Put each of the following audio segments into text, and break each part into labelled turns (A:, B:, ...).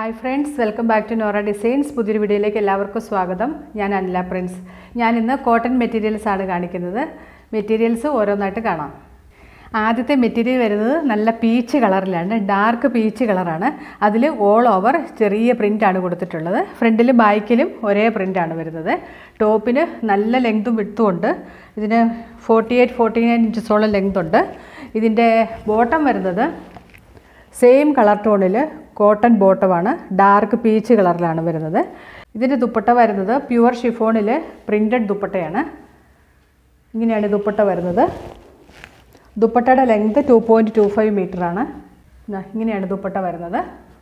A: hi friends welcome back to Nora designs പുതിയൊരു വീഡിയോയിലേക്ക് എല്ലാവർക്കും സ്വാഗതം ഞാൻ അനില പ്രിൻസ് ഞാൻ ഇന്ന് കോട്ടൺ മെറ്റീരിയൽസ് ആണ് കാണിക്കുന്നത് മെറ്റീരിയൽസ് ഓരോന്നായിട്ട് കാണാം ആദ്യത്തെ മെറ്റീരിയൽ വരുന്നത് നല്ല പീച്ച് കളറിലാണ് ഡാർക്ക് പീച്ച് കളറാണ് അതിൽ ഓൾ ഓവർ ചെറിയ പ്രിൻ്റാണ് കൊടുത്തിട്ടുള്ളത് ഫ്രണ്ടിലും ബാക്കിലും ഒരേ പ്രിൻ്റാണ് വരുന്നത് ടോപ്പിന് നല്ല ലെങ്തും വിട്ടും ഉണ്ട് ഇതിന് ഫോർട്ടി എയ്റ്റ് ഫോർട്ടി നയൻ ഇഞ്ചസോളം ലെങ്ത് ഉണ്ട് ഇതിൻ്റെ ബോട്ടം വരുന്നത് സെയിം കളർ ടോണിൽ കോട്ടൺ ബോട്ടമാണ് ഡാർക്ക് പീച്ച് കളറിലാണ് വരുന്നത് ഇതിൻ്റെ ദുപ്പട്ട വരുന്നത് പ്യുവർ ഷിഫോണിൽ പ്രിൻറ്റഡ് ദുപ്പട്ടയാണ് ഇങ്ങനെയാണ് ഈ ദുപ്പട്ട വരുന്നത് ദുപ്പട്ടയുടെ length two point two five മീറ്ററാണ് ഇങ്ങനെയാണ് ദുപ്പട്ട വരുന്നത്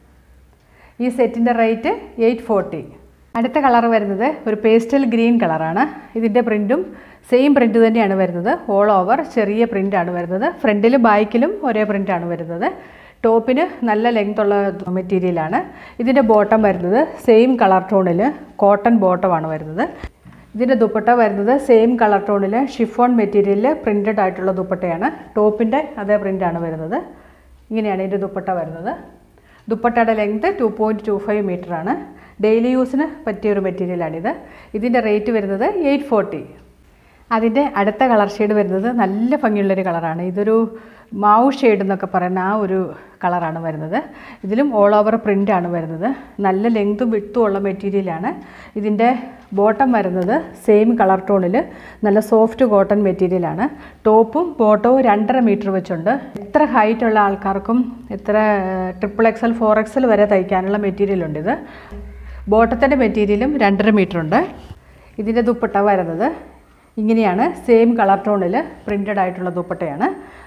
A: ഈ സെറ്റിൻ്റെ റേറ്റ് എയ്റ്റ് ഫോർട്ടി അടുത്ത കളർ വരുന്നത് ഒരു പേസ്റ്റൽ ഗ്രീൻ കളറാണ് ഇതിൻ്റെ പ്രിൻറ്റും സെയിം പ്രിൻറ്റ് തന്നെയാണ് വരുന്നത് ഓൾ ഓവർ ചെറിയ പ്രിൻ്റാണ് വരുന്നത് ഫ്രണ്ടിലും ബാക്കിലും ഒരേ പ്രിൻ്റാണ് വരുന്നത് ടോപ്പിന് നല്ല ലെങ്ത് ഉള്ള മെറ്റീരിയലാണ് ഇതിൻ്റെ ബോട്ടം വരുന്നത് സെയിം കളർ ടോണിൽ കോട്ടൺ ബോട്ടമാണ് വരുന്നത് ഇതിൻ്റെ ദുപ്പട്ട വരുന്നത് സെയിം കളർ ടോണിൽ ഷിഫോൺ മെറ്റീരിയലിൽ പ്രിൻറ്റഡ് ആയിട്ടുള്ള ദുപ്പട്ടയാണ് ടോപ്പിൻ്റെ അതേ പ്രിൻ്റാണ് വരുന്നത് ഇങ്ങനെയാണ് ഇതിൻ്റെ ദുപ്പട്ട വരുന്നത് ദുപ്പട്ടയുടെ length two point two five മീറ്ററാണ് ഡെയിലി യൂസിന് പറ്റിയ ഒരു മെറ്റീരിയലാണിത് ഇതിൻ്റെ റേറ്റ് വരുന്നത് എയ്റ്റ് ഫോർട്ടി അതിൻ്റെ അടുത്ത കളർ ഷെയ്ഡ് വരുന്നത് നല്ല ഭംഗിയുള്ളൊരു കളറാണ് ഇതൊരു മാവ് ഷെയ്ഡ് എന്നൊക്കെ പറയുന്ന ആ ഒരു കളറാണ് വരുന്നത് ഇതിലും ഓൾ ഓവർ പ്രിൻ്റാണ് വരുന്നത് നല്ല ലെങ്തും വിട്ടും ഉള്ള മെറ്റീരിയലാണ് ഇതിൻ്റെ ബോട്ടം വരുന്നത് സെയിം കളർ ടോണിൽ നല്ല സോഫ്റ്റ് കോട്ടൺ മെറ്റീരിയലാണ് ടോപ്പും ബോട്ടവും രണ്ടര മീറ്റർ വെച്ചുണ്ട് എത്ര ഹൈറ്റ് ഉള്ള ആൾക്കാർക്കും എത്ര ട്രിപ്പിൾ എക്സൽ ഫോർ എക്സൽ വരെ തയ്ക്കാനുള്ള മെറ്റീരിയലുണ്ട് ഇത് ബോട്ടത്തിൻ്റെ മെറ്റീരിയലും രണ്ടര മീറ്റർ ഉണ്ട് ഇതിൻ്റെ ദുപ്പട്ട വരുന്നത് ഇങ്ങനെയാണ് സെയിം കളർ ടോണിൽ പ്രിൻറ്റഡ് ആയിട്ടുള്ള ദുപ്പട്ടയാണ്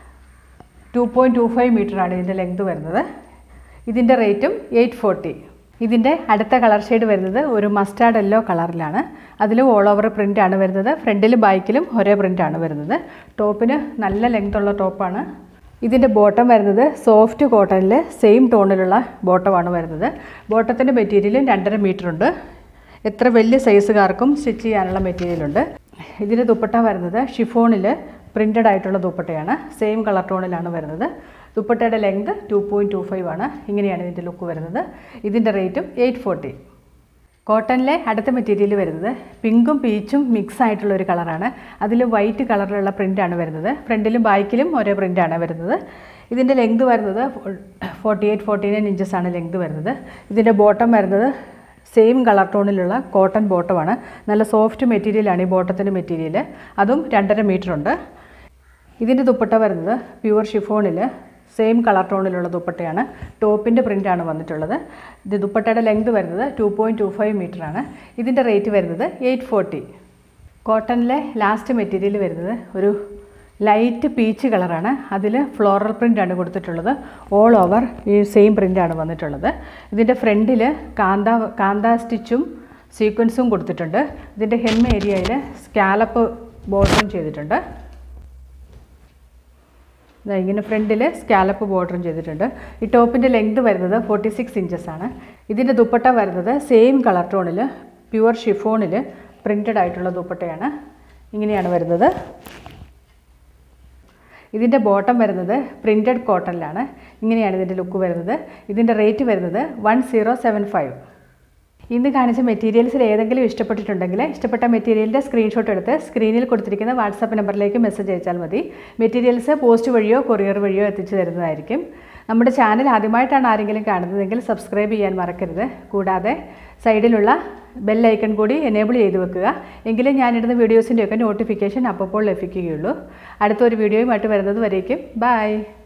A: ടു പോയിൻറ്റ് ടു ഫൈവ് മീറ്ററാണ് ഇതിൻ്റെ ലെങ്ത് വരുന്നത് ഇതിൻ്റെ റേറ്റും എയ്റ്റ് ഫോർട്ടി ഇതിൻ്റെ അടുത്ത കളർ ഷെയ്ഡ് വരുന്നത് ഒരു മസ്റ്റാർഡ് യെല്ലോ കളറിലാണ് അതിൽ ഓൾ ഓവർ പ്രിൻ്റാണ് വരുന്നത് ഫ്രണ്ടിലും ബാക്കിലും ഒരേ പ്രിൻ്റാണ് വരുന്നത് ടോപ്പിന് നല്ല ലെങ്ത് ഉള്ള ടോപ്പാണ് ഇതിൻ്റെ ബോട്ടം വരുന്നത് സോഫ്റ്റ് കോട്ടണിൽ സെയിം ടോണിലുള്ള ബോട്ടമാണ് വരുന്നത് ബോട്ടത്തിൻ്റെ മെറ്റീരിയലും രണ്ടര മീറ്റർ ഉണ്ട് എത്ര വലിയ സൈസുകാർക്കും സ്റ്റിച്ച് ചെയ്യാനുള്ള മെറ്റീരിയലുണ്ട് ഇതിൻ്റെ ദുപ്പട്ട വരുന്നത് ഷിഫോണിൽ പ്രിൻറ്റഡ് ആയിട്ടുള്ള ദുപ്പട്ടയാണ് സെയിം കളർ ടോണിലാണ് വരുന്നത് ദുപ്പട്ടയുടെ length two point two five ആണ് ഇങ്ങനെയാണ് ഇതിൻ്റെ ലുക്ക് വരുന്നത് ഇതിൻ്റെ റേറ്റും എയ്റ്റ് ഫോർട്ടി കോട്ടണിലെ അടുത്ത മെറ്റീരിയൽ വരുന്നത് പിങ്കും പീച്ചും മിക്സ് ആയിട്ടുള്ള ഒരു കളറാണ് അതിൽ വൈറ്റ് കളറിലുള്ള പ്രിൻ്റാണ് വരുന്നത് ഫ്രണ്ടിലും ബാക്കിലും ഒരേ പ്രിൻ്റാണ് വരുന്നത് ഇതിൻ്റെ ലെങ്ത് വരുന്നത് forty eight forty nine inches ആണ് ലെങ്ത് വരുന്നത് ഇതിൻ്റെ ബോട്ടം വരുന്നത് സെയിം കളർ ടോണിലുള്ള കോട്ടൺ ബോട്ടമാണ് നല്ല സോഫ്റ്റ് മെറ്റീരിയലാണ് ഈ ബോട്ടത്തിൻ്റെ മെറ്റീരിയൽ അതും രണ്ടര മീറ്റർ ഉണ്ട് ഇതിൻ്റെ ദുപ്പട്ട വരുന്നത് പ്യുവർ ഷിഫോണിൽ സെയിം കളർ ടോണിലുള്ള ദുപ്പട്ടയാണ് ടോപ്പിൻ്റെ പ്രിൻ്റാണ് വന്നിട്ടുള്ളത് ഇത് ദുപ്പട്ടയുടെ ലെങ്ത് വരുന്നത് ടു പോയിൻറ്റ് ടു ഫൈവ് മീറ്ററാണ് ഇതിൻ്റെ റേറ്റ് വരുന്നത് എയ്റ്റ് ഫോർട്ടി കോട്ടണിലെ ലാസ്റ്റ് മെറ്റീരിയൽ വരുന്നത് ഒരു ലൈറ്റ് പീച്ച് കളറാണ് അതിൽ ഫ്ലോറൽ പ്രിൻ്റാണ് കൊടുത്തിട്ടുള്ളത് ഓൾ ഓവർ ഈ സെയിം പ്രിൻ്റാണ് വന്നിട്ടുള്ളത് ഇതിൻ്റെ ഫ്രണ്ടിൽ കാന്ത കാന്ത സ്റ്റിച്ചും സീക്വൻസും കൊടുത്തിട്ടുണ്ട് ഇതിൻ്റെ ഹെം ഏരിയയിൽ സ്കാലപ്പ് ബോർഡറും ചെയ്തിട്ടുണ്ട് ഇതാ ഇങ്ങനെ ഫ്രണ്ടിൽ സ്കാലപ്പ് ബോർഡറും ചെയ്തിട്ടുണ്ട് ഈ ടോപ്പിൻ്റെ ലെങ്ത് വരുന്നത് ഫോർട്ടി സിക്സ് ഇഞ്ചസ് ആണ് ഇതിൻ്റെ ദുപ്പട്ട വരുന്നത് സെയിം കളർ ടോണിൽ പ്യുവർ ഷിഫോണിൽ പ്രിൻറ്റഡ് ആയിട്ടുള്ള ദുപ്പട്ടയാണ് ഇങ്ങനെയാണ് വരുന്നത് ഇതിൻ്റെ ബോട്ടം വരുന്നത് പ്രിൻറ്റഡ് കോട്ടണിലാണ് ഇങ്ങനെയാണ് ഇതിൻ്റെ ലുക്ക് വരുന്നത് ഇതിൻ്റെ റേറ്റ് വരുന്നത് വൺ സീറോ സെവൻ ഫൈവ് ഇന്ന് കാണിച്ച മെറ്റീരിയൽസിൽ ഏതെങ്കിലും ഇഷ്ടപ്പെട്ടിട്ടുണ്ടെങ്കിൽ ഇഷ്ടപ്പെട്ട മെറ്റീരിയലിൻ്റെ സ്ക്രീൻഷോട്ട് എടുത്ത് സ്ക്രീനിൽ കൊടുത്തിരിക്കുന്ന വാട്സാപ്പ് നമ്പറിലേക്ക് മെസ്സേജ് അയച്ചാൽ മതി മെറ്റീരിയൽസ് പോസ്റ്റ് വഴിയോ കൊറിയർ വഴിയോ എത്തിച്ചു തരുന്നതായിരിക്കും നമ്മുടെ ചാനൽ ആദ്യമായിട്ടാണ് ആരെങ്കിലും കാണുന്നതെങ്കിൽ സബ്സ്ക്രൈബ് ചെയ്യാൻ മറക്കരുത് കൂടാതെ സൈഡിലുള്ള ബെൽ ഐക്കൺ കൂടി എനേബിൾ ചെയ്ത് വെക്കുക എങ്കിലേ ഞാനിടുന്ന വീഡിയോസിൻ്റെയൊക്കെ നോട്ടിഫിക്കേഷൻ അപ്പോൾ ലഭിക്കുകയുള്ളൂ അടുത്തൊരു വീഡിയോയുമായിട്ട് വരുന്നത് വരേക്കും ബായ്